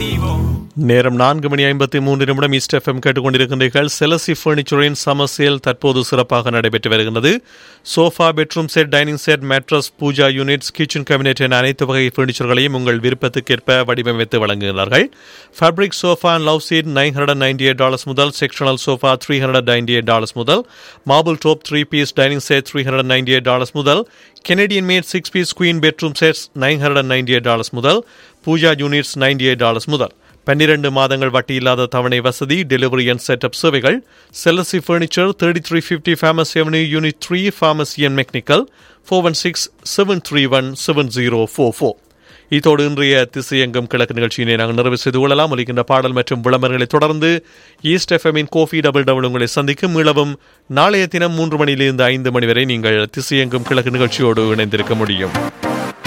நேரம் நான்கு மணி ஐம்பத்தி மூன்று நிமிடம் ஈஸ்ட் எஃப்எம் கேட்டுக்கொண்டிருக்கின்றீர்கள் செலசி பர்னிச்சரின் சமர் சேல் தற்போது சிறப்பாக நடைபெற்று வருகின்றது sofa bedroom set dining set mattress pooja units kitchen cabinet என அனைத்து வகை பர்னிச்சர்களையும் உங்கள் விருப்பத்துக்கேற்ப வடிவமைத்து வழங்குகிறார்கள் fabric sofa and love seat nine hundred ninety eight dollars முதல் sectional sofa three hundred ninety eight dollars முதல் marble top three piece dining set three hundred ninety eight dollars முதல் Canadian made six piece queen bedroom sets nine hundred ninety eight dollars முதல் pooja units ninety eight dollars முதல் பன்னிரண்டு மாதங்கள் வட்டி இல்லாத தவணை வசதி டெலிவரி அண்ட் செட்டப் சேவைகள் செலசி furniture thirty three fifty famous avenue unit three pharmacy and mechanical four one six seven three one seven zero four four இதோடு இன்றைய திசையங்கம் கிழக்கு நிகழ்ச்சியினை நாங்கள் நிறைவு செய்து கொள்ளலாம் ஒலிக்கின்ற பாடல் மற்றும் விளம்பரங்களை தொடர்ந்து ஈஸ்ட் எஃப்எம்மின் கோஃபி டபுள் டபுள் உங்களை சந்திக்கும் மீளவும் நாளைய தினம் மூன்று மணியிலிருந்து ஐந்து மணி வரை நீங்கள் திசையங்கும் கிழக்கு நிகழ்ச்சியோடு இணைந்திருக்க முடியும்